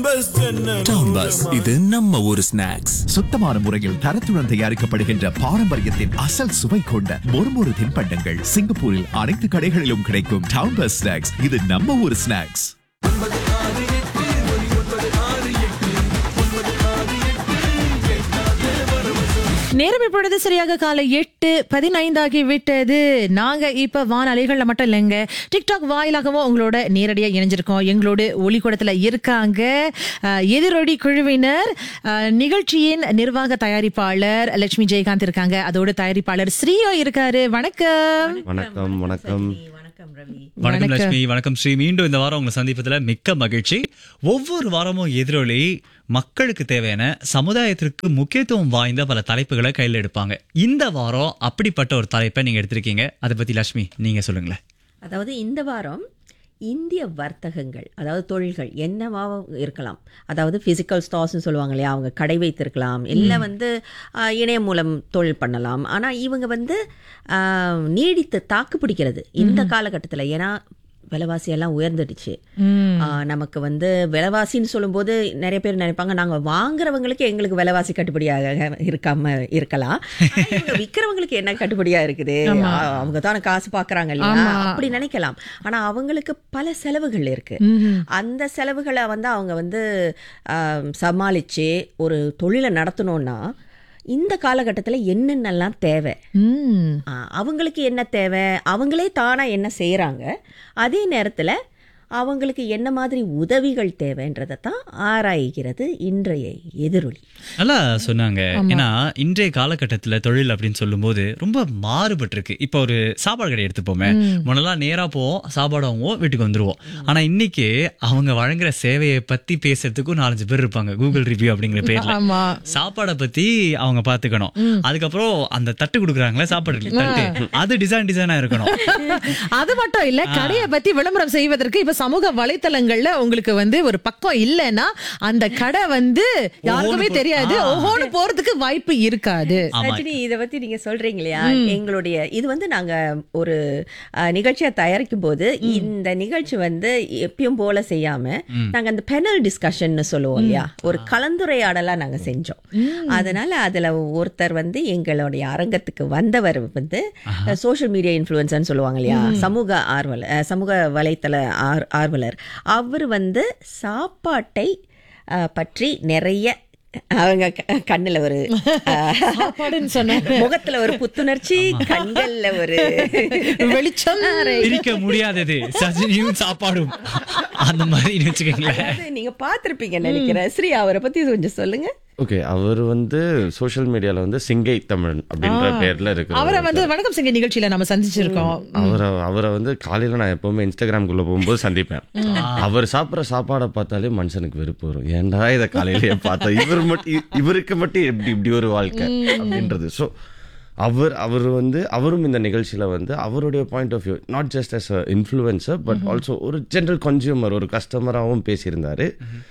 Down bus இது நம்ம ஊரு ஸ்நாக்ஸ் சுத்தமான முறையில் தரத்துடன் தயாரிக்கப்படுகின்ற பாரம்பரியத்தின் அசல் சுவை கொண்ட மொறுமொறு தின்பண்டங்கள் சிங்கப்பூரில் அனைத்து கடைகளிலும் கிடைக்கும் டவுன் பஸ் ஸ்நாக்ஸ் இது நம்ம ஊர் ஸ்நாக்ஸ் நேரம் இப்பொழுது சரியாக காலை எட்டு பதினைந்தாகி விட்டது நாங்க இப்ப வானொலிகள்ல மட்டும் இல்லைங்க டிக்டாக் வாயிலாகவும் உங்களோட நேரடியா இணைஞ்சிருக்கோம் எங்களோட ஒளிக்கூடத்துல இருக்காங்க அஹ், எதிரொலி குழுவினர் அஹ், நிகழ்ச்சியின் நிர்வாக தயாரிப்பாளர் லட்சுமி ஜெயகாந்த் இருக்காங்க அதோட தயாரிப்பாளர் ஸ்ரீயோ இருக்காரு வணக்கம் வணக்கம் வணக்கம் வணக்கம் ரவி வணக்கம் லட்சுமி வணக்கம் ஸ்ரீ மீண்டும் இந்த வாரம் உங்களை சந்திப்பதுல மிக்க மகிழ்ச்சி ஒவ்வொரு வாரமும் எதிரொலி மக்களுக்கு தேவையான சமுதாயத்திற்கு முக்கியத்துவம் வாய்ந்த பல தலைப்புகளை கையில் எடுப்பாங்க இந்த வாரம் அப்படிப்பட்ட ஒரு தலைப்பை நீங்க எடுத்திருக்கீங்க அதை பத்தி லட்சுமி நீங்க சொல்லுங்களேன் அதாவது இந்த வாரம் இந்திய வர்த்தகங்கள் அதாவது தொழில்கள் என்னவாக இருக்கலாம் அதாவது ஃபிசிக்கல் ஸ்டார்ஸ்னு சொல்லுவாங்க இல்லையா அவங்க கடை வைத்திருக்கலாம் இல்லை வந்து ஆஹ், இணையம் மூலம் தொழில் பண்ணலாம் ஆனால் இவங்க வந்து ஆஹ், நீடித்து தாக்கு பிடிக்கிறது இந்த காலகட்டத்தில் ஏன்னா விலைவாசி எல்லாம் உயர்ந்துடுச்சு ஆஹ், நமக்கு வந்து விலைவாசின்னு சொல்லும்போது நிறைய பேர் நினைப்பாங்க நாங்கள் வாங்குறவங்களுக்கு எங்களுக்கு விலைவாசி கட்டுப்படியாக இருக்காம இருக்கலாம் ஆனா இவங்க விற்கிறவங்களுக்கு என்ன கட்டுப்படியா இருக்குது ஆஹ், அவங்க தானே காசு பார்க்கறாங்க இல்லையா அப்படி நினைக்கலாம் ஆனா அவங்களுக்கு பல செலவுகள் இருக்கு அந்த செலவுகளை வந்து அவங்க வந்து ஆம், சமாளிச்சு ஒரு தொழிலை நடத்தணும்னா இந்த காலகட்டத்தில் என்னென்னலாம் தேவை ம் ஆ, அவங்களுக்கு என்ன தேவை அவங்களே தானா என்ன செய்கிறாங்க அதே நேரத்தில் அவங்களுக்கு என்ன மாதிரி உதவிகள் தேவைன்றதை தான் ஆராய்கிறது இன்றைய எதிரொலி நல்லா சொன்னாங்க ஏன்னா இன்றைய காலகட்டத்துல தொழில் அப்படின்னு சொல்லும்போது ரொம்ப மாறுபட்டிருக்கு இப்போ ஒரு சாப்பாடு கடை எடுத்துப்போமே முன்னெல்லாம் நேரா போவோம் சாப்பாடு வாங்குவோம் வீட்டுக்கு வந்துருவோம் ஆனா இன்னைக்கு அவங்க வழங்குற சேவையை பத்தி பேசுறதுக்கும் நாலஞ்சு பேர் இருப்பாங்க கூகுள் ரிவ்யூ அப்படிங்கிற பேர்ல ஆமா சாப்பாடை பத்தி அவங்க பாத்துக்கணும் அதுக்கப்புறம் அந்த தட்டு கொடுக்குறாங்களே சாப்பாடு தட்டு அது டிசைன் டிசைனா இருக்கணும் அது மட்டும் இல்ல கடையை பத்தி விளம்பரம் செய்வதற்கு இப்ப சமூக வலைத்தளங்கள்ல உங்களுக்கு வந்து ஒரு பக்கம் இல்லைன்னா அந்த கடை வந்து யாருக்குமே ஓஹோன்னு போ- தெரியாது ஆ. ஓஹோன்னு போறதுக்கு வாய்ப்பு இருக்காது ஆமா ரஜினி இதை பத்தி நீங்க சொல்றீங்க இல்லையா எங்களுடைய இது வந்து நாங்க ஒரு அஹ், நிகழ்ச்சியை தயாரிக்கும் போது இந்த நிகழ்ச்சி வந்து எப்பயும் போல செய்யாம நாங்க அந்த பெனல் டிஸ்கஷன் சொல்லுவோம் இல்லையா ஒரு கலந்துரையாடலா நாங்க செஞ்சோம் அதனால அதுல ஒருத்தர் வந்து எங்களுடைய அரங்கத்துக்கு வந்தவர் வந்து சோஷியல் மீடியா இன்ஃபுளுசர்னு சொல்லுவாங்க இல்லையா சமூக ஆர்வலர் அஹ், சமூக வலைத்தள ஆர்- ஆர்வலர் அவர் வந்து சாப்பாட்டை அஹ், பற்றி நிறைய அவங்க க- கண்ணுல ஒரு அஹ், சாப்பாடுன்னு சொன்னாங்க முகத்துல ஒரு புத்துணர்ச்சி கண்கள்ல ஒரு வெளிச்சம் பிரிக்க முடியாதது சஜினியும் சாப்பாடும் அந்த மாதிரி வச்சுக்கோங்களேன் அதாவது நீங்க பார்த்திருப்பீங்கன்னு நினைக்கிறேன் ஸ்ரீ அவரை பத்தி கொஞ்சம் சொல்லுங்க ஓகே அவர் வந்து சோஷியல் மீடியால வந்து சிங்கை தமிழன் அப்படின்ற பேர்ல அவரை இருக்கிற வந்து வணக்கம் சிங்க நிகழ்ச்சியில நம்ம சந்திச்சிருக்கோம் அவரை அவரை வந்து காலையில நான் எப்பவுமே இன்ஸ்டாகிராம்குள்ள போகும்போது சந்திப்பேன் அவர் சாப்பிட்ற சாப்பாடை பார்த்தாலே மனுஷனுக்கு வெறுப்பு வரும் ஏன்டா இதை காலையிலேயே பார்த்தா இவர் மட்டும் இ- இவருக்கு மட்டும் எப்படி இப்படி ஒரு வாழ்க்கை அப்படின்றது ஸோ அவர் அவர் வந்து அவரும் இந்த நிகழ்ச்சியில வந்து அவருடைய point of view not just as a influencer but also ஒரு ஜென்ரல் கன்சியூமர் ஒரு கஸ்டமராகவும் பேசியிருந்தாரு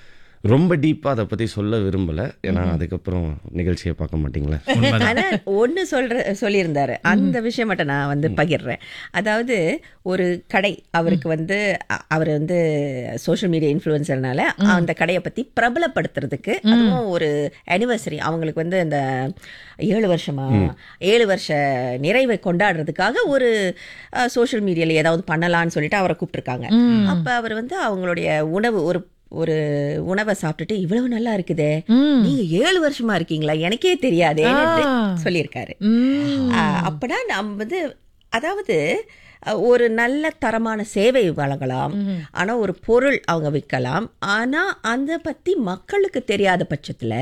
ரொம்ப டீப்பாக அதை பற்றி சொல்ல விரும்பலை ஏன்னா அதுக்கப்புறம் நிகழ்ச்சியை பார்க்க மாட்டீங்களா ஆனா ஒண்ணு சொல்ற சொல்லியிருந்தாரு அந்த விஷயம் மட்டும் நான் வந்து பகிர்றேன் அதாவது ஒரு கடை அவருக்கு வந்து அ- அவர் வந்து சோஷியல் மீடியா இன்ஃப்ளூயன்சர்னால அந்த கடையை பத்தி பிரபலப்படுத்துறதுக்கு அதுவும் ஒரு அனிவர்சரி அவங்களுக்கு வந்து அந்த ஏழு வருஷமா ஏழு வருஷ நிறைவை கொண்டாடுறதுக்காக ஒரு சோஷியல் மீடியால ஏதாவது பண்ணலாம்னு சொல்லிட்டு அவரை கூப்பிட்டுருக்காங்க அப்ப அவர் வந்து அவங்களுடைய உணவு ஒரு ஒரு உணவை சாப்பிட்டுட்டு இவ்வளவு நல்லா இருக்குதே நீங்க ஏழு வருஷமா இருக்கீங்களா எனக்கே தெரியாதே சொல்லியிருக்காரு ஆஹ் அப்பனா நம்ம வந்து அதாவது அஹ், ஒரு நல்ல தரமான சேவை வழங்கலாம் ஆனா ஒரு பொருள் அவங்க விற்கலாம் ஆனா அந்த பத்தி மக்களுக்கு தெரியாத பட்சத்துல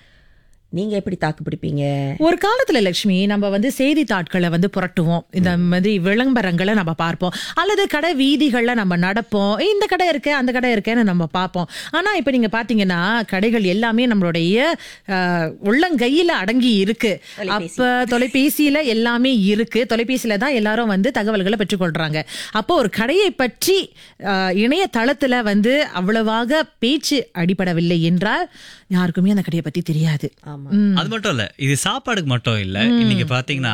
நீங்க எப்படி தாக்கு பிடிப்பீங்க ஒரு காலத்துல லட்சுமி நம்ம வந்து செய்தித்தாட்களை வந்து புரட்டுவோம் இந்த மாதிரி விளம்பரங்களை நம்ம பார்ப்போம் அல்லது கடை வீதிகள்ல நம்ம நடப்போம் "ஏய், இந்த கடை இருக்கு அந்த கடை இருக்கேன்னு நம்ம பார்ப்போம் ஆனா இப்ப நீங்க பாத்தீங்கன்னா கடைகள் எல்லாமே நம்மளுடைய அஹ், உள்ளங்கையில அடங்கி இருக்கு அப்ப தொலைபேசியில எல்லாமே இருக்கு தொலைபேசியில தான் எல்லாரும் வந்து தகவல்களை பெற்றுக்கொள்றாங்க அப்போ ஒரு கடையை பற்றி அஹ், இணையதளத்துல வந்து அவ்வளவாக பேச்சு அடிபடவில்லை என்றால் யாருக்குமே அந்த கடையை பத்தி தெரியாது ஆமா அது மட்டும் இல்ல இது சாப்பாடுக்கு மட்டும் இல்ல இன்னைக்கு பாத்தீங்கன்னா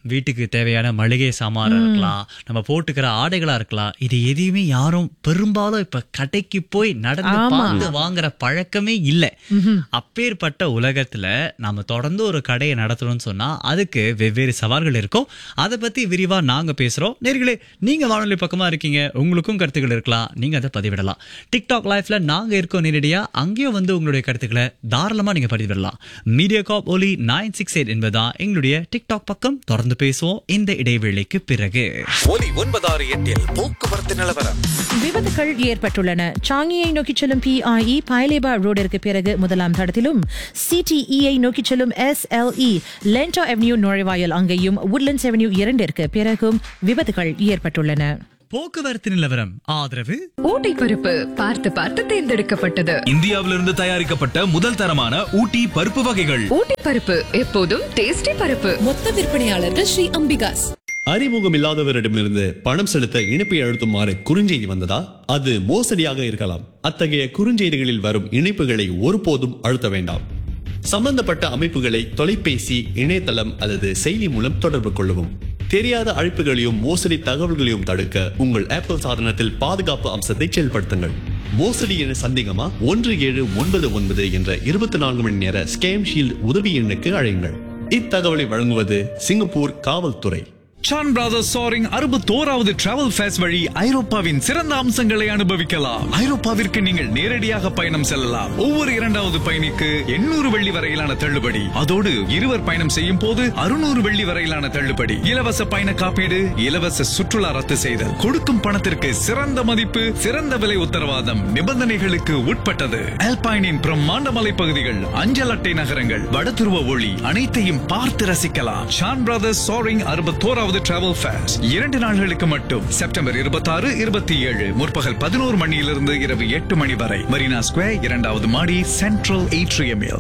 வீட்டுக்கு தேவையான மளிகை சாமானா இருக்கலாம் நம்ம போட்டுக்கிற ஆடைகளா இருக்கலாம் இது எதையுமே யாரும் பெரும்பாலும் இப்ப கடைக்கு போய் நடந்து பார்த்து வாங்குற பழக்கமே இல்ல அப்பேற்பட்ட உலகத்துல நாம தொடர்ந்து ஒரு கடையை நடத்தணும்னு சொன்னா அதுக்கு வெவ்வேறு சவால்கள் இருக்கும் அதை பத்தி விரிவா நாங்க பேசுறோம் நேர்களே நீங்க வானொலி பக்கமா இருக்கீங்க உங்களுக்கும் கருத்துக்கள் இருக்கலாம் நீங்க அதை பதிவிடலாம் டிக்டாக் லைஃப்ல நாங்க இருக்கோம் நேரடியா அங்கேயும் வந்து உங்களுடைய கருத்துக்களை தாராளமா நீங்க பதிவிடலாம் மீடியா காப் ஒலி நைன் சிக்ஸ் எயிட் என்பதா எங்களுடைய டிக்டாக் பக்கம் தொடர்ந்து பேசுவோம் இந்த இடைவேளைக்கு பிறகு ஒலி ஒன்பதாறு எட்டில் போக்குவரத்து நிலவரம் விபத்துகள் ஏற்பட்டுள்ளன சாங்கியை நோக்கி செல்லும் பிஐஇ பாய்லேபா ரோடிற்கு பிறகு முதலாம் தடத்திலும் சிடிஇயை நோக்கி செல்லும் எஸ்எல்இ லென்டோ அவென்யூ நுழைவாயில் அங்கேயும் உட்லண்ட்ஸ் அவென்யூ இரண்டிற்கு பிறகும் விபத்துகள் ஏற்பட்டுள்ளன போக்குவரத்து நிலவரம் ஆதரவு ஊட்டி பருப்பு பார்த்து பார்த்து தேர்ந்தெடுக்கப்பட்டது இந்தியாவிலிருந்து தயாரிக்கப்பட்ட முதல் தரமான ஊட்டி பருப்பு வகைகள் ஊட்டி பருப்பு எப்போதும் டேஸ்டி பருப்பு மொத்த விற்பனையாளர்கள் ஸ்ரீ அம்பிகாஸ் அறிமுகம் இல்லாதவரிடமிருந்து பணம் செலுத்த இணைப்பை அழுத்துமாறு குறுஞ்செய்தி வந்ததா அது மோசடியாக இருக்கலாம் அத்தகைய குறுஞ்செய்திகளில் வரும் இணைப்புகளை ஒருபோதும் அழுத்த வேண்டாம் சம்பந்தப்பட்ட அமைப்புகளை தொலைபேசி இணையதளம் அல்லது செயலி மூலம் தொடர்பு கொள்ளவும் தெரியாத அழைப்புகளையும் மோசடி தகவல்களையும் தடுக்க உங்கள் ஆப்பிள் சாதனத்தில் பாதுகாப்பு அம்சத்தை செயல்படுத்துங்கள் மோசடி என சந்தேகமா ஒன்று ஏழு ஒன்பது ஒன்பது என்ற இருபத்தி நான்கு மணி நேர ஸ்கேம் ஷீல்ட் உதவி எண்ணுக்கு அழையுங்கள் இத்தகவலை வழங்குவது சிங்கப்பூர் காவல்துறை சான் பிரதர்ஸ் சாரிங் அறுபத்தோராவது டிராவல் ஃபேஸ் வழி ஐரோப்பாவின் சிறந்த அம்சங்களை அனுபவிக்கலாம் ஐரோப்பாவிற்கு நீங்கள் நேரடியாக பயணம் செல்லலாம் ஒவ்வொரு இரண்டாவது பயணிக்கு எண்ணூறு வெள்ளி வரையிலான தள்ளுபடி அதோடு இருவர் பயணம் செய்யும் போது அறுநூறு வெள்ளி வரையிலான தள்ளுபடி இலவச பயண காப்பீடு இலவச சுற்றுலா ரத்து செய்தல் கொடுக்கும் பணத்திற்கு சிறந்த மதிப்பு சிறந்த விலை உத்தரவாதம் நிபந்தனைகளுக்கு உட்பட்டது அல்பைனின் பிரம்மாண்ட மலைப்பகுதிகள் அஞ்சல் அட்டை நகரங்கள் வடதுருவ ஒளி அனைத்தையும் பார்த்து ரசிக்கலாம் ஷான் பிரதர்ஸ் சாரிங் அறுபத்தோராவது டிராவல் ஃபேஸ் இரண்டு நாள்களுக்கு மட்டும் செப்டம்பர் இருபத்தாறு இருபத்தி ஏழு முற்பகல் பதினோரு மணியிலிருந்து இரவு எட்டு மணி வரை மரீனா ஸ்கொயர் இரண்டாவது மாடி சென்ட்ரல் ஏட்ரியமில்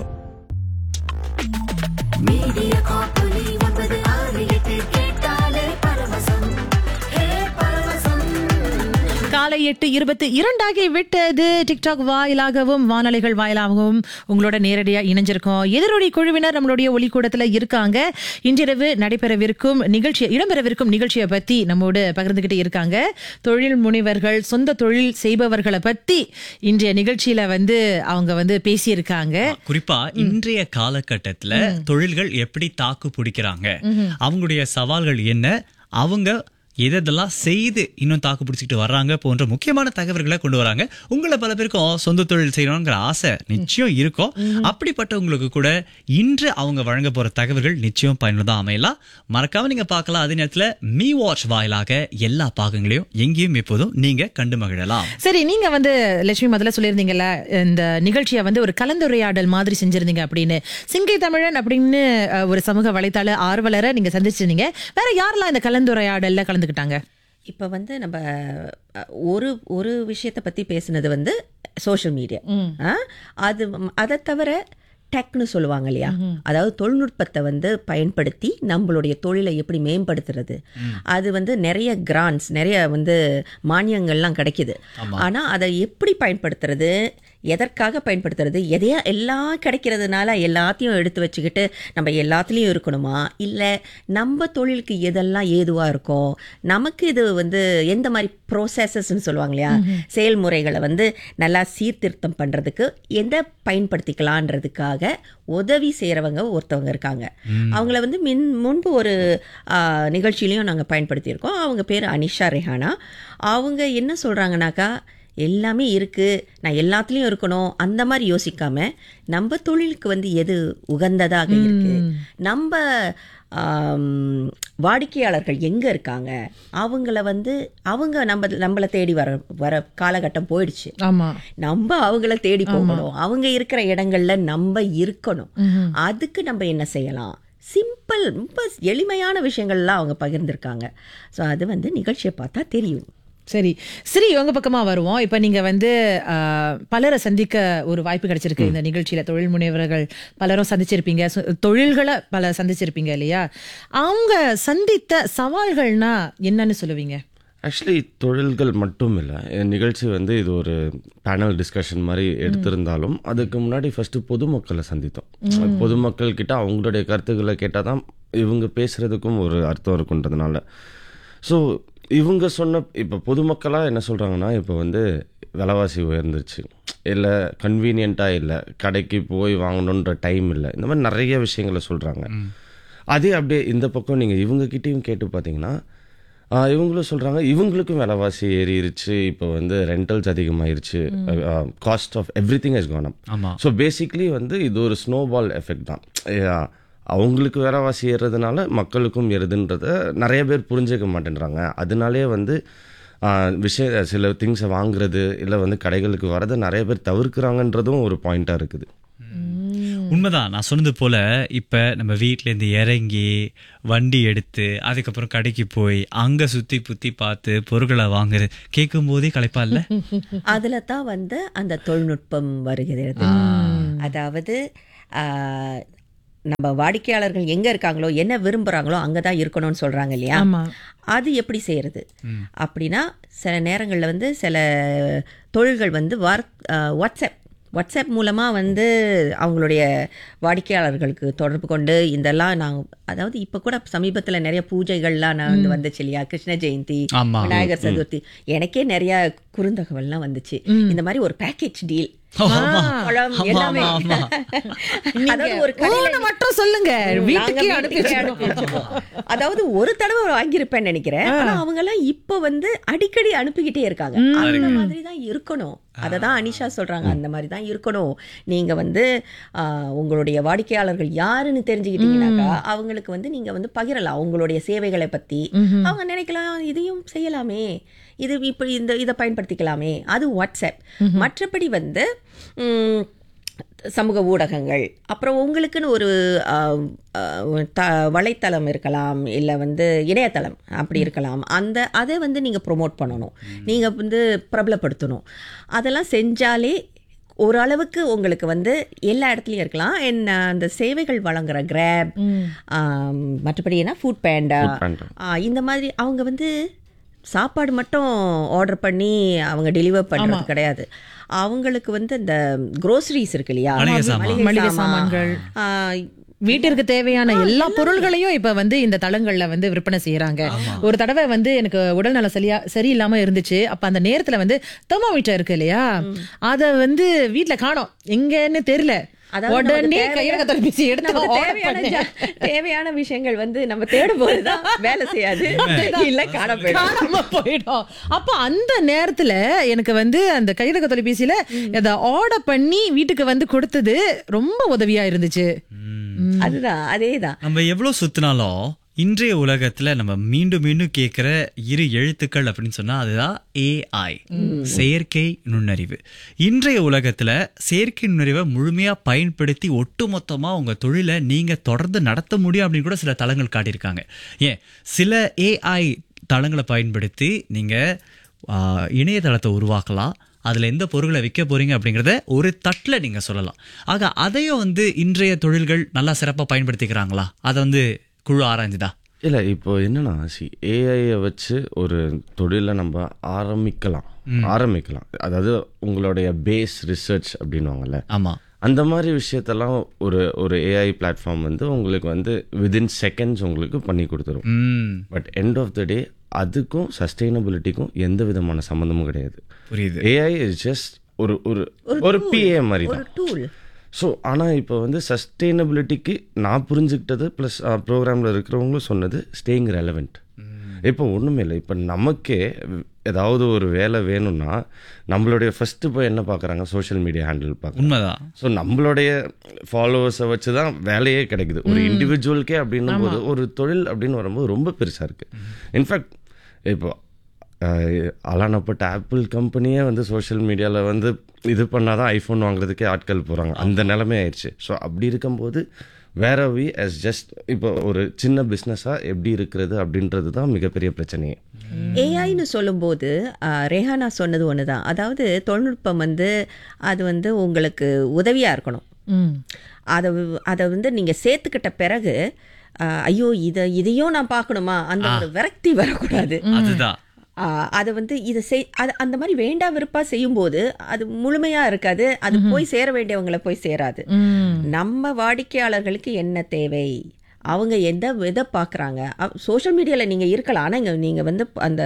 காலை எட்டு இருபத்தி இரண்டாகி விட்டது டிக்டாக் வாயிலாகவும் வானொலிகள் வாயிலாகவும் உங்களோட நேரடியா இணைஞ்சிருக்கோம் எதிரொலி குழுவினர் நம்மளுடைய ஒலிக்கூடத்துல இருக்காங்க இன்றிரவு நடைபெறவிருக்கும் நிகழ்ச்சி இடம்பெறவிருக்கும் நிகழ்ச்சியை பத்தி நம்மோடு பகிர்ந்துகிட்டு இருக்காங்க தொழில் முனைவர்கள் சொந்த தொழில் செய்பவர்களை பத்தி இன்றைய நிகழ்ச்சியில வந்து அவங்க வந்து பேசியிருக்காங்க குறிப்பா இன்றைய காலகட்டத்துல தொழில்கள் எப்படி தாக்கு பிடிக்கிறாங்க அவங்களுடைய சவால்கள் என்ன அவங்க எதெல்லாம் செய்து இன்னும் தாக்கு பிடிச்சிட்டு வர்றாங்க போன்ற முக்கியமான தகவல்களை கொண்டு வராங்க உங்களை பல பேருக்கும் சொந்த தொழில் செய்யணுங்கிற ஆசை நிச்சயம் இருக்கும் அப்படிப்பட்டவங்களுக்கு கூட இன்று அவங்க வழங்க போற தகவல்கள் நிச்சயம் பயனுள்ளதா அமையலாம் மறக்காம நீங்க பார்க்கலாம் அதே நேரத்துல மீ வாட்ச் வாயிலாக எல்லா பாகங்களையும் எங்கேயும் எப்போதும் நீங்க கண்டு மகிழலாம் சரி நீங்க வந்து லட்சுமி முதல்ல சொல்லியிருந்தீங்கல்ல இந்த நிகழ்ச்சியை வந்து ஒரு கலந்துரையாடல் மாதிரி செஞ்சிருந்தீங்க அப்படின்னு சிங்கை தமிழன் அப்படின்னு அஹ், ஒரு சமூக வலைத்தள ஆர்வலரை நீங்க சந்திச்சிருந்தீங்க வேற யாரெல்லாம் இந்த கலந்துரையாடல்ல கலந்துக்கிட்டாங்க இப்போ வந்து நம்ம அஹ், ஒரு ஒரு விஷயத்தை பற்றி பேசுனது வந்து சோஷியல் மீடியா அது அதை தவிர டெக்னு சொல்லுவாங்க இல்லையா அதாவது தொழில்நுட்பத்தை வந்து பயன்படுத்தி நம்மளுடைய தொழிலை எப்படி மேம்படுத்துறது அது வந்து நிறைய கிராண்ட்ஸ் நிறைய வந்து மானியங்கள்லாம் கிடைக்குது ஆனால் அதை எப்படி பயன்படுத்துறது எதற்காக பயன்படுத்துறது எதையா எல்லாம் கிடைக்கிறதுனால எல்லாத்தையும் எடுத்து வச்சுக்கிட்டு நம்ம எல்லாத்துலேயும் இருக்கணுமா இல்லை நம்ம தொழிலுக்கு எதெல்லாம் ஏதுவாக இருக்கும் நமக்கு இது வந்து எந்த மாதிரி ப்ரோசஸஸ்ன்னு சொல்லுவாங்க இல்லையா செயல்முறைகளை வந்து நல்லா சீர்திருத்தம் பண்ணுறதுக்கு எதை பயன்படுத்திக்கலான்றதுக்காக உதவி செய்கிறவங்க ஒருத்தவங்க இருக்காங்க அவங்கள வந்து மின் முன்பு ஒரு ஆ, நிகழ்ச்சியிலையும் நாங்கள் பயன்படுத்தியிருக்கோம் அவங்க பேர் அனிஷா ரெஹானா அவங்க என்ன சொல்கிறாங்கனாக்கா எல்லாமே இருக்குது நான் எல்லாத்துலேயும் இருக்கணும் அந்த மாதிரி யோசிக்காம நம்ம தொழிலுக்கு வந்து எது உகந்ததாக இருக்கு நம்ம ஆம், வாடிக்கையாளர்கள் எங்கே இருக்காங்க அவங்கள வந்து அவங்க நம்ம நம்மளை தேடி வர வர காலகட்டம் போயிடுச்சு ஆமா நம்ம அவங்கள தேடி போகணும் அவங்க இருக்கிற இடங்கள்ல நம்ம இருக்கணும் அதுக்கு நம்ம என்ன செய்யலாம் சிம்பிள் ரொம்ப எளிமையான விஷயங்கள்லாம் அவங்க பகிர்ந்திருக்காங்க ஸோ அது வந்து நிகழ்ச்சியை பார்த்தா தெரியும் சரி சரி உங்க பக்கமா வருவோம் இப்ப நீங்க வந்து ஆஹ், பலரை சந்திக்க ஒரு வாய்ப்பு கிடைச்சிருக்கு இந்த நிகழ்ச்சியில தொழில் முனைவர்கள் பலரும் சந்திச்சிருப்பீங்க சு- தொழில்களை பல சந்திச்சிருப்பீங்க இல்லையா அவங்க சந்தித்த சவால்கள்னா என்னன்னு சொல்லுவீங்க ஆக்சுவலி தொழில்கள் மட்டும் இல்லை என் நிகழ்ச்சி வந்து இது ஒரு பேனல் டிஸ்கஷன் மாதிரி எடுத்திருந்தாலும் அதுக்கு முன்னாடி ஃபர்ஸ்ட் பொதுமக்களை சந்தித்தோம் பொதுமக்கள் கிட்ட அவங்களுடைய கருத்துக்களை கேட்டால் தான் இவங்க பேசுறதுக்கும் ஒரு அர்த்தம் இருக்குன்றதுனால ஸோ இவங்க சொன்ன இப்போ பொதுமக்களாக என்ன சொல்கிறாங்கன்னா இப்போ வந்து விலைவாசி உயர்ந்துருச்சு இல்லை கன்வீனியண்ட்டாக இல்லை கடைக்கு போய் வாங்கணுன்ற டைம் இல்லை இந்த மாதிரி நிறைய விஷயங்களை சொல்கிறாங்க அதே அப்படியே இந்த பக்கம் நீங்கள் இவங்ககிட்டயும் கேட்டு பார்த்தீங்கன்னா ஆஹ், இவங்களும் சொல்கிறாங்க இவங்களுக்கும் விலைவாசி ஏறிடுச்சு இப்போ வந்து ரெண்டல்ஸ் அதிகமாயிருச்சு cost of everything is gone up ஆமா. ஸோ பேசிக்லி வந்து இது ஒரு ஸ்னோபால் எஃபெக்ட் தான் Yeah. அவங்களுக்கு விலைவாசி ஏறுறதுனால மக்களுக்கும் ஏறுதுன்றத நிறைய பேர் புரிஞ்சுக்க மாட்டேன்றாங்க அதனாலே வந்து ஆஹ், விஷய சில திங்ஸை வாங்குறது இல்லை வந்து கடைகளுக்கு வரதை நிறைய பேர் தவிர்க்கிறாங்கன்றதும் ஒரு பாயிண்டாக இருக்குது உண்மைதான் நான் சொன்னது போல இப்ப நம்ம வீட்ல இருந்து இறங்கி வண்டி எடுத்து அதுக்கப்புறம் கடைக்கு போய் அங்க சுத்தி புத்தி பார்த்து பொருட்களை வாங்குறது கேட்கும் போதே களைப்பா இல்ல அதுல தான் வந்து அந்த தொழில்நுட்பம் வருகிறது அதாவது ஆ, நம்ம வாடிக்கையாளர்கள் எங்க இருக்காங்களோ என்ன விரும்புறாங்களோ அங்கதான் இருக்கணும்னு சொல்றாங்க இல்லையா ஆமா. அது எப்படி செய்யறது அப்படின்னா சில நேரங்கள்ல வந்து சில தொழில்கள் வந்து வார் ஆ, வாட்ஸ்அப் வாட்ஸ்அப் மூலமாக வந்து அவங்களுடைய வாடிக்கையாளர்களுக்கு தொடர்பு கொண்டு இதெல்லாம் நாங்கள் அதாவது இப்போ கூட சமீபத்தில் நிறைய பூஜைகள்லாம் நான் வந்து வந்துச்சு இல்லையா கிருஷ்ண ஜெயந்தி ஆமா. விநாயகர் சதுர்த்தி எனக்கே நிறைய குறுந்தகவல்லாம் வந்துச்சு இந்த மாதிரி ஒரு பேக்கேஜ் டீல் ஆமா. பழம் ஆமா, எல்லாமே ஆமா, அதாவது ஒரு கடையில ஊன்னு மட்டும் சொல்லுங்க ம், வீட்டுக்கே நாங்க அனுப்பி வீட்டுக்கே வச்சிருவோம். அனுப்பி வச்சிருவோம். அதாவது ஒரு தடவை வாங்கியிருப்பேன்னு நினைக்கிறேன் ஆனா அவங்க எல்லாம் இப்ப வந்து அடிக்கடி அனுப்பிக்கிட்டே இருக்காங்க அந்த மாதிரி தான் இருக்கணும் அதை தான் அனிஷா சொல்றாங்க அந்த மாதிரி தான் இருக்கணும் நீங்க வந்து ஆ, உங்களுடைய வாடிக்கையாளர்கள் யாருன்னு தெரிஞ்சுக்கிட்டீங்கன்னாக்கா அவங்களுக்கு வந்து நீங்க வந்து பகிரலாம் உங்களுடைய சேவைகளை பத்தி அவங்க நினைக்கலாம் இதையும் செய்யலாமே இது இப்படி இந்த இதை பயன்படுத்திக்கலாமே அது வாட்ஸ்அப் மற்றபடி வந்து ம், சமூக ஊடகங்கள் அப்புறம் உங்களுக்குன்னு ஒரு ஆஹ், ஆஹ், த வலைத்தளம் இருக்கலாம் இல்லை வந்து இணையதளம் அப்படி இருக்கலாம் அந்த அதை வந்து நீங்கள் ப்ரொமோட் பண்ணணும் நீங்கள் வந்து பிரபலப்படுத்தணும் அதெல்லாம் செஞ்சாலே ஓரளவுக்கு உங்களுக்கு வந்து எல்லா இடத்துலையும் இருக்கலாம் என்ன அந்த சேவைகள் வழங்குற கிராப் மற்றபடி என்ன ஃபுட் பேண்டா Food Panda. இந்த மாதிரி அவங்க வந்து சாப்பாடு மட்டும் ஆர்டர் பண்ணி அவங்க டெலிவர் பண்றது கிடையாது அவங்களுக்கு வந்து இந்த க்ரோசரிஸ் இருக்கு இல்லையா மளிகை சாமான். மளிகை சாமான்கள். ஆ, வீட்டிற்கு தேவையான எல்லா பொருள்களையும் இப்ப வந்து இந்த தளங்கள்ல வந்து விற்பனை செய்யறாங்க ஒரு தடவை வந்து எனக்கு உடல்நல சரியா சரியில்லாம இருந்துச்சு அப்ப அந்த நேரத்துல வந்து தெர்மோமீட்டர் இருக்கு இல்லையா அத வந்து வீட்ல காணோம் எங்கன்னு தெரியல அதாவது நமக்கு உடனே தேவையான- கையக தொலைபேசி எடுத்து நமக்கு order தேவையான பண்ணேன். ஜா- தேவையான விஷயங்கள் வந்து நம்ம தேடும் போதுதான் வேலை செய்யாது இல்ல காண போயிடும் காணாம போயிடும் அப்ப அந்த நேரத்துல எனக்கு வந்து அந்த கையடக்க தொலைபேசியில அத ஆர்டர் பண்ணி வீட்டுக்கு வந்து கொடுத்தது ரொம்ப உதவியா இருந்துச்சு அதுதான் அதேதான் நம்ம எவ்வளவு சுத்தினாலும் இன்றைய உலகத்துல நம்ம மீண்டும் மீண்டும் கேட்கிற இரு எழுத்துக்கள் அப்படின்னு சொன்னா அதுதான் ஏஐ செயற்கை நுண்ணறிவு இன்றைய உலகத்துல செயற்கை நுண்ணறிவை முழுமையா பயன்படுத்தி ஒட்டுமொத்தமா உங்க தொழிலை நீங்க தொடர்ந்து நடத்த முடியும் அப்படின்னு கூட சில தளங்கள் காட்டியிருக்காங்க ஏன் சில ஏஐ தளங்களை பயன்படுத்தி நீங்க ஆ, இணையதளத்தை உருவாக்கலாம் அதுல எந்த பொருட்களை விற்க போறீங்க அப்படிங்கறத ஒரு தட்டுல நீங்க சொல்லலாம் ஆக அதையும் வந்து இன்றைய தொழில்கள் நல்லா சிறப்பா பயன்படுத்திக்கிறாங்களா அதை வந்து குழு ஆராய்ஞ்சுதா இல்லை இப்போ என்னன்னா சி ஏஐயை வச்சு ஒரு தொழிலை நம்ம ஆரம்பிக்கலாம் ஆரம்பிக்கலாம் அதாவது உங்களுடைய பேஸ் ரிசர்ச் அப்படின்னுவாங்கல்ல ஆமா அந்த மாதிரி விஷயத்தெல்லாம் ஒரு ஒரு ஏஐ பிளாட்ஃபார்ம் வந்து உங்களுக்கு வந்து விதின் செகண்ட்ஸ் உங்களுக்கு பண்ணி கொடுத்துரும் ம் but end of the day அதுக்கும் சஸ்டைனபிலிட்டிக்கும் எந்த விதமான சம்மந்தமும் கிடையாது புரியுது ஏஐ இஸ் ஜஸ்ட் ஒரு ஒரு ஒரு பிஏ மாதிரி ஒரு தான் டூல் ஸோ ஆனால் இப்போ வந்து சஸ்டெயினபிலிட்டிக்கு நான் புரிஞ்சுக்கிட்டது ப்ளஸ் ப்ரோக்ராமில் இருக்கிறவங்களும் சொன்னது ஸ்டேயிங் ரெலவெண்ட் இப்போ ஒன்றுமே இல்லை இப்போ நமக்கே ஏதாவது ஒரு வேலை வேணும்னா நம்மளுடைய ஃபஸ்ட்டு போய் என்ன பார்க்குறாங்க சோஷியல் மீடியா ஹேண்டில் பார்க்குறாங்க உண்மைதான் ஸோ நம்மளுடைய ஃபாலோவர்ஸை வச்சு தான் வேலையே கிடைக்குது ஒரு இண்டிவிஜுவலுக்கே அப்படின்னும் போது ஒரு தொழில் அப்படின்னு வரும்போது ரொம்ப பெருசாக இருக்குது இன்ஃபேக்ட் இப்போ அஹ், அலானப்பட்ட ஆப்பிள் கம்பெனியே வந்து சோஷியல் மீடியாவில் வந்து இது பண்ணால் தான் ஐஃபோன் வாங்குறதுக்கே ஆட்கள் போகிறாங்க அந்த நிலைமை ஆயிடுச்சு ஸோ அப்படி இருக்கும்போது வேற வி as ஜஸ்ட் இப்போ ஒரு சின்ன பிஸ்னஸாக எப்படி இருக்கிறது அப்படின்றது தான் மிகப்பெரிய பிரச்சனையே ஏஐன்னு சொல்லும்போது ஆ, ரெஹானா சொன்னது ஒன்று தான் அதாவது தொழில்நுட்பம் வந்து அது வந்து உங்களுக்கு உதவியாக இருக்கணும் ம். அதை அதை வந்து நீங்கள் சேர்த்துக்கிட்ட பிறகு ஆ, ஐயோ இதை இதையும் நான் பார்க்கணுமா அந்த ஒரு விரக்தி வரக்கூடாது அதுதான் அதை வந்து இதை செய் அது அந்த மாதிரி வேண்டா விருப்பா செய்யும்போது அது முழுமையா இருக்காது அது போய் சேர வேண்டியவங்களை போய் சேராது நம்ம வாடிக்கையாளர்களுக்கு என்ன தேவை அவங்க எந்த எதை பார்க்குறாங்க சோஷியல் மீடியாவில் நீங்கள் இருக்கலாம் ஆனால் இங்கே நீங்கள் வந்து அந்த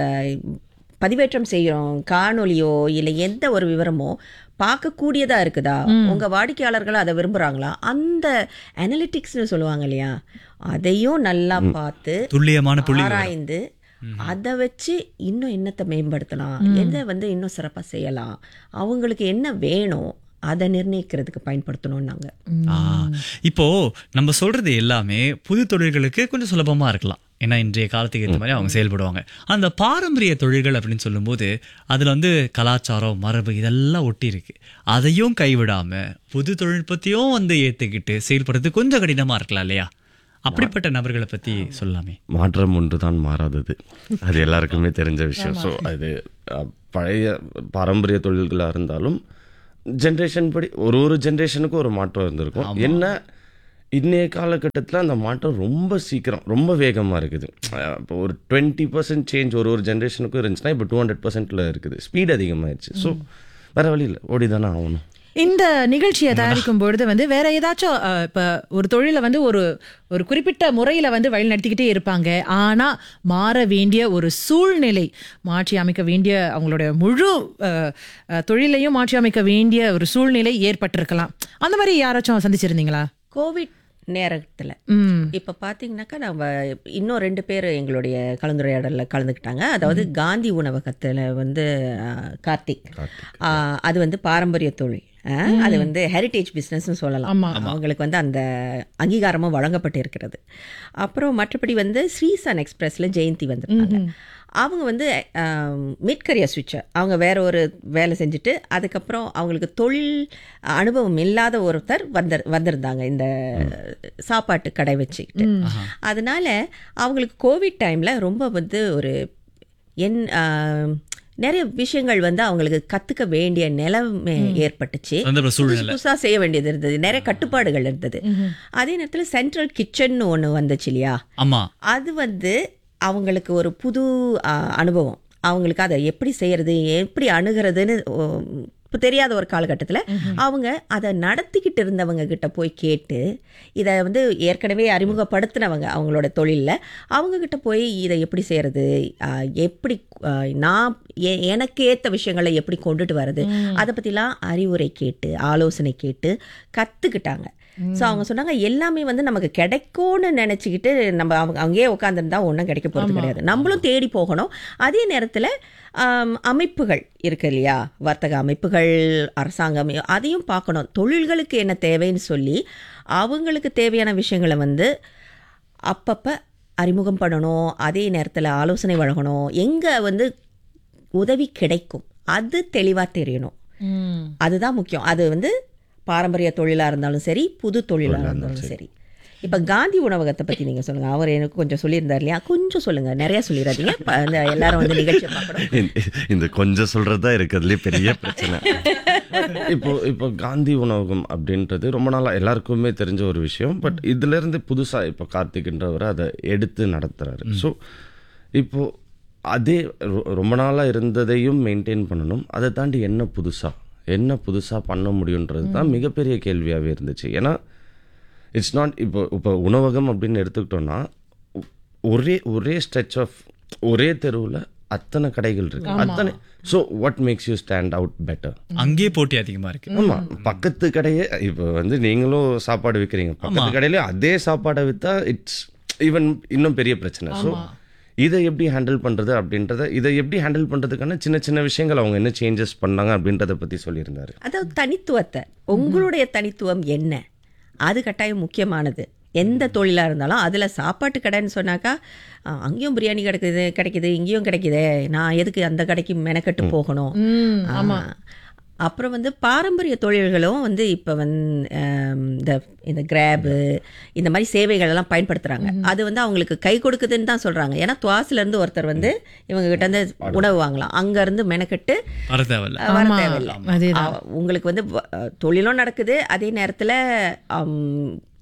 பதிவேற்றம் செய்கிறோம் காணொலியோ இல்லை எந்த ஒரு விவரமோ பார்க்கக்கூடியதா இருக்குதா உங்க வாடிக்கையாளர்கள் அதை விரும்புறாங்களா அந்த அனலிட்டிக்ஸ்னு சொல்லுவாங்க இல்லையா அதையும் நல்லா பார்த்து துல்லியமான புள்ளி விவரம். ஆராய்ந்து அதை வச்சு இன்னும் என்னத்தை மேம்படுத்தலாம் எதை வந்து இன்னும் சிறப்பாக செய்யலாம் அவங்களுக்கு என்ன வேணும் அதை நிர்ணயிக்கிறதுக்கு பயன்படுத்தணும் நாங்கள் ஆ, இப்போ நம்ம சொல்றது எல்லாமே புது தொழில்களுக்கு கொஞ்சம் சுலபமா இருக்கலாம் ஏன்னா இன்றைய காலத்துக்கு ஏற்ற மாதிரி அவங்க செயல்படுவாங்க அந்த பாரம்பரிய தொழில்கள் அப்படின்னு சொல்லும்போது அதுல வந்து கலாச்சாரம் மரபு இதெல்லாம் ஒட்டி இருக்கு அதையும் கைவிடாம புது தொழில்நுட்பத்தையும் வந்து ஏத்துக்கிட்டு செயல்படுறது கொஞ்சம் கடினமா இருக்கலாம் இல்லையா அப்படிப்பட்ட நபர்களை பத்தி சொல்லலாமே மாற்றம் ஒன்று தான் மாறாதது அது எல்லாருக்குமே தெரிஞ்ச விஷயம் ஸோ அது அஹ், பழைய பாரம்பரிய தொழில்களாக இருந்தாலும் ஜென்ரேஷன் படி ஒரு ஒரு ஜென்ரேஷனுக்கும் ஒரு மாற்றம் இருந்திருக்கும் என்ன இன்னைய காலகட்டத்தில் அந்த மாற்றம் ரொம்ப சீக்கிரம் ரொம்ப வேகமாக இருக்குது அஹ், இப்போ ஒரு டுவெண்ட்டி பர்சன்ட் சேஞ்ச் ஒரு ஒரு ஜென்ரேஷனுக்கும் இருந்துச்சுன்னா இப்போ டூ ஹண்ட்ரட் பர்சன்ட்டில் இருக்குது ஸ்பீட் அதிகமாகிடுச்சு ஸோ வேறு வழி இல்லை ஓடி தானே ஆகணும் இந்த நிகழ்ச்சியை தயாரிக்கும் பொழுது வந்து வேற ஏதாச்சும் அஹ், இப்ப ஒரு தொழிலை வந்து ஒரு ஒரு குறிப்பிட்ட முறையில வந்து வழி நடத்திக்கிட்டே இருப்பாங்க ஆனா மாற வேண்டிய ஒரு சூழ்நிலை மாற்றி அமைக்க வேண்டிய அவங்களுடைய முழு அஹ், அஹ், தொழிலையும் மாற்றி அமைக்க வேண்டிய ஒரு சூழ்நிலை ஏற்பட்டிருக்கலாம் அந்த மாதிரி யாராச்சும் சந்திச்சிருந்தீங்களா கோவிட் நேரத்தில் ம் இப்போ பார்த்தீங்கன்னாக்கா நம்ம இன்னும் ரெண்டு பேர் எங்களுடைய கலந்துரையாடலில் கலந்துக்கிட்டாங்க அதாவது காந்தி உணவகத்தில் வந்து அஹ், கார்த்திக் அஹ், அது வந்து பாரம்பரிய தொழில் அஹ், அது வந்து ஹெரிட்டேஜ் பிஸ்னஸ்னு சொல்லலாம் அவங்களுக்கு வந்து அந்த அங்கீகாரமும் வழங்கப்பட்டு இருக்கிறது அப்புறம் மற்றபடி வந்து ஸ்ரீசன் எக்ஸ்பிரஸில் ஜெயந்தி வந்திருக்காங்க அவங்க வந்து மிட் கரியர் ஸ்விட்சர் அவங்க வேற ஒரு வேலை செஞ்சுட்டு அதுக்கப்புறம் அவங்களுக்கு தொழில் அனுபவம் இல்லாத ஒருத்தர் வந்த வந்திருந்தாங்க இந்த சாப்பாட்டு கடை வச்சுக்கிட்டு அதனால அவங்களுக்கு கோவிட் டைமில் ரொம்ப வந்து ஒரு என் ஆம், நிறைய விஷயங்கள் வந்து அவங்களுக்கு கத்துக்க வேண்டிய நிலைமை ஏற்பட்டுச்சு சந்தர்ப்ப சூழ்நிலை. புதுசா செய்ய வேண்டியது இருந்தது நிறைய கட்டுப்பாடுகள் இருந்தது அதே நேரத்தில் சென்ட்ரல் கிச்சன் ஒன்று வந்துச்சு இல்லையா ஆமா அது வந்து அவங்களுக்கு ஒரு புது ஆ, அனுபவம் அவங்களுக்கு அதை எப்படி செய்யறது எப்படி அணுகிறதுன்னு இப்போ தெரியாத ஒரு காலகட்டத்தில் அவங்க அதை நடத்திக்கிட்டு இருந்தவங்க கிட்ட போய் கேட்டு இதை வந்து ஏற்கனவே அறிமுகப்படுத்தினவங்க அவங்களோட தொழிலில் அவங்க கிட்ட போய் இதை எப்படி செய்யறது ஆ, எப்படி ஆ, நான் எ- எனக்கு ஏற்ற விஷயங்களை எப்படி கொண்டுட்டு வர்றது அதை பற்றிலாம் அறிவுரை கேட்டு ஆலோசனை கேட்டு கற்றுக்கிட்டாங்க ஸோ அவங்க சொன்னாங்க எல்லாமே வந்து நமக்கு கிடைக்கும்னு நினச்சிக்கிட்டு நம்ம அவங்க அங்கேயே உட்காந்துருந்தா ஒன்றும் கிடைக்க போகிறது கிடையாது நம்மளும் தேடி போகணும் அதே நேரத்தில் அமைப்புகள் இருக்கு இல்லையா வர்த்தக அமைப்புகள் அரசாங்கம் அதையும் பார்க்கணும் தொழில்களுக்கு என்ன தேவைன்னு சொல்லி அவங்களுக்கு தேவையான விஷயங்களை வந்து அப்பப்போ அறிமுகம் பண்ணணும் அதே நேரத்தில் ஆலோசனை வழங்கணும் எங்கே வந்து உதவி கிடைக்கும் அது தெளிவாக தெரியணும் அதுதான் முக்கியம் அது வந்து பாரம்பரிய தொழிலாக இருந்தாலும் சரி புது தொழிலாக இருந்தாலும் சரி இப்போ காந்தி உணவகத்தை பற்றி நீங்கள் சொல்லுங்கள் அவர் எனக்கு கொஞ்சம் சொல்லியிருந்தார் இல்லையா கொஞ்சம் சொல்லுங்கள் நிறையா சொல்லிடாதீங்க ப- அந்த எல்லாரும் வந்து நிகழ்ச்சியை பார்க்கணும் இந்த- இந்த கொஞ்சம் சொல்றது தான் இருக்கிறதுலே பெரிய பிரச்சனை இப்போ இப்போ காந்தி உணவகம் அப்படின்றது ரொம்ப நாளா எல்லாருக்குமே தெரிஞ்ச ஒரு விஷயம் பட் இதுல இருந்து புதுசா இப்போ கார்த்திக்ன்றவர் அதை எடுத்து நடத்துறாரு ஸோ இப்போ அதே ரொ- ரொம்ப நாளா இருந்ததையும் மெயின்டைன் பண்ணணும் அதை தாண்டி என்ன புதுசா என்ன புதுசா பண்ண முடியுன்றது தான் மிகப்பெரிய கேள்வியாவே இருந்துச்சு ஏன்னா இட்ஸ் நாட் இப்போ இப்போ உணவகம் அப்படின்னு எடுத்துக்கிட்டோம்னா ஒ- ஒரே ஒரே ஸ்ட்ரெச் ஆஃப் ஒரே தெருவில் அத்தனை கடைகள் இருக்கு அத்தனை so what makes you stand out better அங்கேயே போட்டி அதிகமா இருக்கு ஆமா பக்கத்து கடையே இப்போ வந்து நீங்களும் சாப்பாடு விற்கிறீங்க பக்கத்து கடையில அதே சாப்பாடை விற்றா இட்ஸ் ஈவன் இன்னும் பெரிய பிரச்சனை ஸோ இதை எப்படி ஹேண்டில் பண்றது அப்படின்றத இதை எப்படி ஹேண்டில் பண்றதுக்கான சின்ன சின்ன விஷயங்கள் அவங்க என்ன சேஞ்சஸ் பண்ணாங்க அப்படின்றத பத்தி சொல்லியிருந்தாரு அதாவது தனித்துவத்தை உங்களுடைய தனித்துவம் என்ன அது கட்டாயம் முக்கியமானது எந்த தொழிலாக இருந்தாலும் அதில் சாப்பாட்டு கடைன்னு சொன்னாக்கா ஆ, அங்கேயும் பிரியாணி கிடைக்குது கிடைக்குது இங்கேயும் கிடைக்குதே நான் எதுக்கு அந்த கடைக்கு மெனக்கட்டு போகணும் ஆ, அப்புறம் வந்து பாரம்பரிய தொழில்களும் வந்து இப்போ வந்து ஆம், இந்த இந்த கிராபு இந்த மாதிரி சேவைகள் எல்லாம் பயன்படுத்துகிறாங்க அது வந்து அவங்களுக்கு கை கொடுக்குதுன்னு தான் சொல்கிறாங்க ஏன்னா துவாசில இருந்து ஒருத்தர் வந்து இவங்க கிட்ட இருந்து உணவு வாங்கலாம் அங்கேருந்து மெனக்கட்டு வர தேவையில்ல வர ஆமா, தேவையில்லை அதேதான். ஆ, உங்களுக்கு வந்து வ- தொழிலும் நடக்குது அதே நேரத்தில்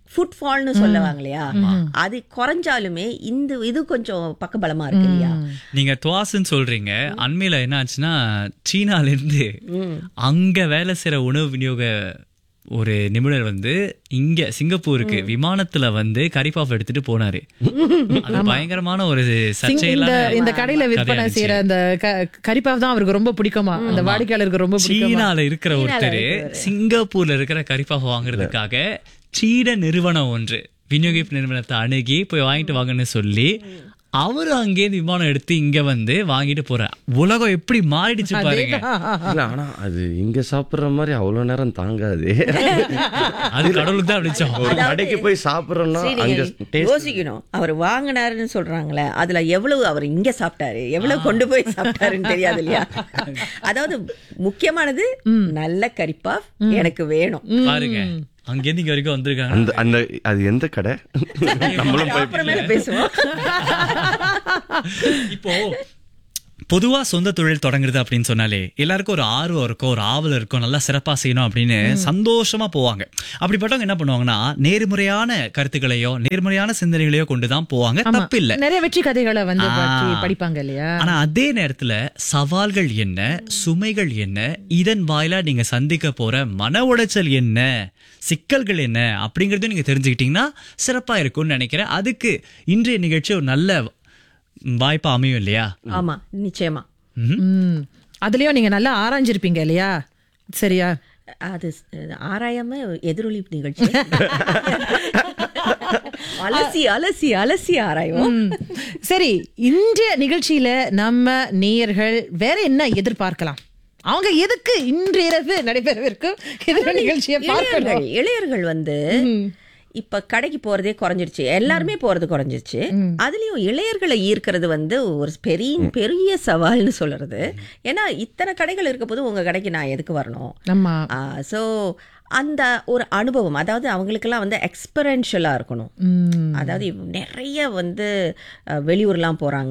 ஃபுட்ஃபால்னு சொல்லுவாங்க இல்லையா அது குறைஞ்சாலுமே இந்த இது கொஞ்சம் பக்கபலமா இருக்கு இல்லையா நீங்க துவாசுன்னு சொல்றீங்க அண்மையில என்ன ஆச்சுன்னா சீனால இருந்து அங்க வேலை செய்யற உணவு விநியோக ஒரு நிபுணர் வந்து இங்க சிங்கப்பூருக்கு விமானத்துல வந்து கரிபாஃப் எடுத்துட்டு போனாரு அது பயங்கரமான ஒரு சிங்- இந்த சர்ச்சையிலான இந்த கடையில கதையா விற்பனை இருந்துச்சு. செய்யற அந்த கரிப்பாവ് தான் அவருக்கு ரொம்ப பிடிக்குமா அந்த வாடிக்கையாளருக்கு ரொம்ப பிடிக்குமா சீனால இருக்கிற ஒருத்தர் சிங்கப்பூர்ல இருக்கிற கரிப்பாக வாங்குறதுக்காக சீன நிறுவனம் ஒன்று விநியோகிப்பு நிறுவனத்தை அணுகி போய் வாங்கிட்டு வாங்கன்னு சொல்லி அவரு அங்கேருந்து விமானம் எடுத்து இங்க வந்து வாங்கிட்டு போற உலகம் எப்படி மாறிடுச்சு பாருங்க இல்ல ஆனா அது இங்க சாப்பிடுற மாதிரி அவ்வளவு நேரம் தாங்காது அது கடவுளுக்கு தான் அப்படிச்சோம் ஒரு கடைக்கு போய் சாப்பிடுறோம்னா சரி, அங்க நீங்க taste- யோசிக்கணும் அவர் வாங்கினாருன்னு சொல்றாங்களே அதுல எவ்வளவு அவர் இங்க சாப்பிட்டாரு எவ்வளவு கொண்டு போய் சாப்பிட்டாருன்னு தெரியாது இல்லையா அதாவது முக்கியமானது நல்ல கறிப்பா எனக்கு வேணும் பாருங்க அங்கேருந்து இங்க வரைக்கும் வந்திருக்காங்க அந்த அந்த அது எந்த கடை நம்மளும் போய் அப்புறமேல பேசுவோம் இப்போ பொதுவா சொந்த தொழில் தொடங்குறது அப்படின்னு சொன்னாலே எல்லாருக்கும் ஒரு ஆர்வம் இருக்கும் ஒரு ஆவல் இருக்கும் நல்லா சிறப்பா செய்யணும் அப்படின்னு சந்தோஷமா போவாங்க அப்படிப்பட்டவங்க என்ன பண்ணுவாங்கன்னா நேர்முறையான கருத்துக்களையோ நேர்முறையான சிந்தனைகளையோ கொண்டுதான் போவாங்க ஆமா. தப்பு இல்ல நிறைய வெற்றி கதைகளை வந்து ஆ. பற்றி படிப்பாங்க இல்லையா ஆனா அதே நேரத்துல சவால்கள் என்ன சுமைகள் என்ன இதன் வாயிலா நீங்க சந்திக்க போற மன உளைச்சல் என்ன சிக்கல்கள் என்ன அப்படிங்கறதையும் நீங்க தெரிஞ்சுக்கிட்டீங்கன்னா சிறப்பா இருக்கும்னு நினைக்கிறேன் அதுக்கு இன்றைய நிகழ்ச்சி ஒரு நல்ல வாய்ப்பா அமையும் இல்லையா ஆமா நிச்சயமா ம். அதுலயும் நீங்க நல்லா ஆராய்ஞ்சிருப்பீங்க இல்லையா சரியா அது ஸ்- ஆராயாம எதிரொலி நிகழ்ச்சி அலசி அலசி அலசி ஆராயும் ம். சரி இன்றைய நிகழ்ச்சியில நம்ம நேயர்கள் வேற என்ன எதிர்பார்க்கலாம் அவங்க எதுக்கு இன்று இரவு நடைபெறவிருக்கும் எதிர நிகழ்ச்சியை பார்க்கணும் இளையர்கள் இளையர்கள் வந்து இப்ப கடைக்கு போறதே குறைஞ்சிருச்சு எல்லாருமே போறது குறைஞ்சிருச்சு அதுலயும் இளையர்களை ஈர்க்கிறது வந்து ஒரு பெரிய பெரிய சவால்னு சொல்றது ஏன்னா இத்தனை கடைகள் இருக்க போது உங்க கடைக்கு நான் எதுக்கு வரணும் ஆமா ஸோ அந்த ஒரு அனுபவம் அதாவது அவங்களுக்கெல்லாம் வந்து எக்ஸ்பெரன்ஷியலாக இருக்கணும் ம். அதாவது இவ் நிறைய வந்து அஹ், வெளியூர்லாம் போகிறாங்க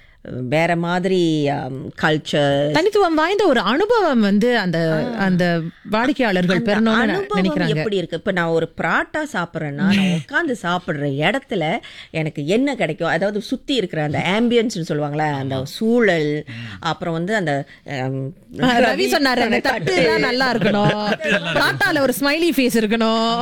வேற மாதிரி கல்ச்சர் தனித்துவம் வாய்ந்த ஒரு அனுபவம் வந்து அந்த அந்த வாடிக்கையாளர்கள் பெறணும்னு அனுபவம் நினைக்கிறாங்க எப்படி இருக்கு இப்ப நான் ஒரு பராட்டா சாப்பிட்றேன்னா நான் உட்காந்து சாப்பிடுற இடத்துல எனக்கு என்ன கிடைக்கும் அதாவது சுத்தி இருக்கிற அந்த ஆம்பியன்ஸ்னு சொல்லுவாங்களே அந்த சூழல் அப்புறம் வந்து அந்த ஹம், ரவி சொன்னாரு அந்த தட்டு எல்லாம் நல்லா இருக்கணும் டாட்டால ஒரு ஸ்மைலி ஃபேஸ் இருக்கணும்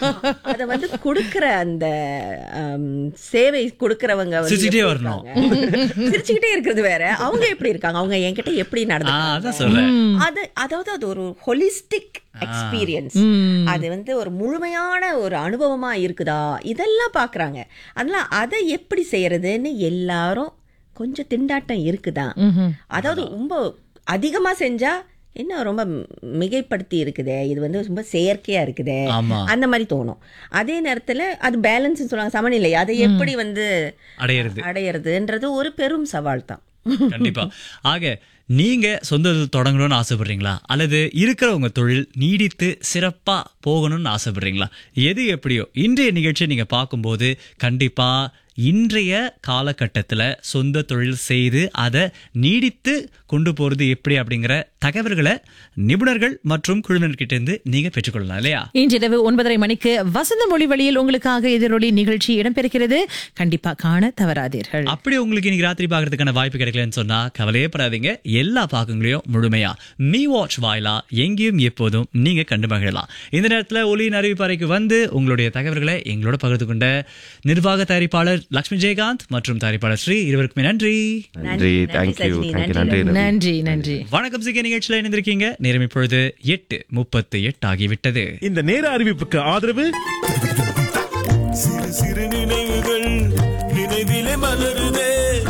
அத வந்து கொடுக்கிற அந்த ஹம், சேவை கொடுக்கறவங்க வந்து சிரிச்சுக்கிட்டே எப்படி வரணும். இருக்காங்க? சிரிச்சுக்கிட்டே இருக்கிறது வேற அவங்க எப்படி இருக்காங்க அவங்க என்கிட்ட எப்படி ஆ, அதான் நடந்து சொல்றேன் அது அதாவது அது ஒரு ஹொலிஸ்டிக் எக்ஸ்பீரியன்ஸ் அது வந்து ஒரு முழுமையான ஒரு அனுபவமா இருக்குதா இதெல்லாம் பாக்குறாங்க அதனால அதை எப்படி செய்யறதுன்னு எல்லாரும் கொஞ்சம் திண்டாட்டம் இருக்குதான் அதாவது ரொம்ப அதிகமா செஞ்சா என்ன ரொம்ப மிகைப்படுத்தி இருக்குதே இது வந்து ரொம்ப செயற்கையா இருக்குதே ஆமா. அந்த மாதிரி தோணும் அதே நேரத்துல அது பேலன்ஸ் சொல்லுவாங்க சமநிலை அதை எப்படி வந்து அடையிறது அடையிறதுன்றது ஒரு பெரும் சவால் தான் கண்டிப்பா ஆக நீங்க சொந்த தொழில் தொடங்கணும்னு ஆசைப்படுறீங்களா அல்லது இருக்கிற உங்க தொழில் நீடித்து சிறப்பா போகணும்னு ஆசைப்படுறீங்களா எது எப்படியோ இன்றைய நிகழ்ச்சியை நீங்க பார்க்கும்போது கண்டிப்பா இன்றைய காலகட்டத்துல சொந்த தொழில் செய்து அதை நீடித்து கொண்டு போறது எப்படி அப்படிங்கிற தகவல்களை நிபுணர்கள் மற்றும் குழுவினர்கிட்ட இருந்து நீங்க பெற்றுக்கொள்ளலாம் இல்லையா இன்றிரவு ஒன்பதரை மணிக்கு வசந்த மொழி வழியில் உங்களுக்காக எதிரொலி நிகழ்ச்சி இடம்பெறுகிறது கண்டிப்பா காண தவறாதீர்கள் அப்படி உங்களுக்கு இன்னைக்கு ராத்திரி பார்க்கறதுக்கான வாய்ப்பு கிடைக்கலன்னு சொன்னா கவலையே படாதீங்க எல்லா பாகங்களையும் முழுமையா மீ வாட்ச் வாயிலா எங்கேயும் எப்போதும் நீங்க கண்டு மகிழலாம் இந்த நேரத்துல ஒலியின் அறிவிப்பறைக்கு வந்து உங்களுடைய தகவல்களை எங்களோட பகிர்ந்து கொண்ட நிர்வாக தயாரிப்பாளர் லட்சுமி ஜெயகாந்த் மற்றும் தயாரிப்பாளர் ஸ்ரீ இருவருக்குமே நன்றி நன்றி தேங்க்யூ தேங்க்யூ நன்றி ரவி. நன்றி நன்றி வணக்கம் சிக்க நிகழ்ச்சியில இணைந்திருக்கீங்க நேரம் இப்பொழுது எட்டு முப்பத்து எட்டு ஆகிவிட்டது இந்த நேர அறிவிப்புக்கு ஆதரவு சிறு சிறு நினைவுகள் நினைவிலே மலருதே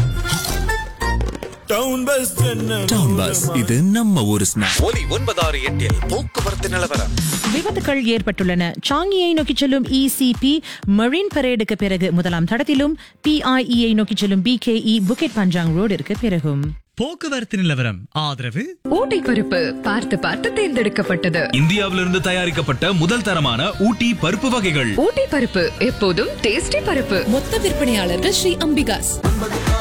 டவுன் பஸ் டவுன் பஸ் இது நம்ம ஊரு ஸ்நாக் ஒலி ஒன்பதாறு எட்டில் போக்குவரத்து நிலவரம் விபத்துகள் ஏற்பட்டுள்ளன சாங்கியை நோக்கி செல்லும் இசிபி மரீன் பரேடுக்கு பிறகு முதலாம் தடத்திலும் பிஐஇயை நோக்கி செல்லும் பிகேஇ புக்கெட் பஞ்சாங் ரோடிற்கு பிறகும் போக்குவரத்து நிலவரம் ஆதரவு ஊட்டி பருப்பு பார்த்து பார்த்து தேர்ந்தெடுக்கப்பட்டது இந்தியாவிலிருந்து தயாரிக்கப்பட்ட முதல் தரமான ஊட்டி பருப்பு வகைகள் ஊட்டி பருப்பு எப்போதும் டேஸ்டி பருப்பு மொத்த விற்பனையாளர்கள் ஸ்ரீ அம்பிகாஸ்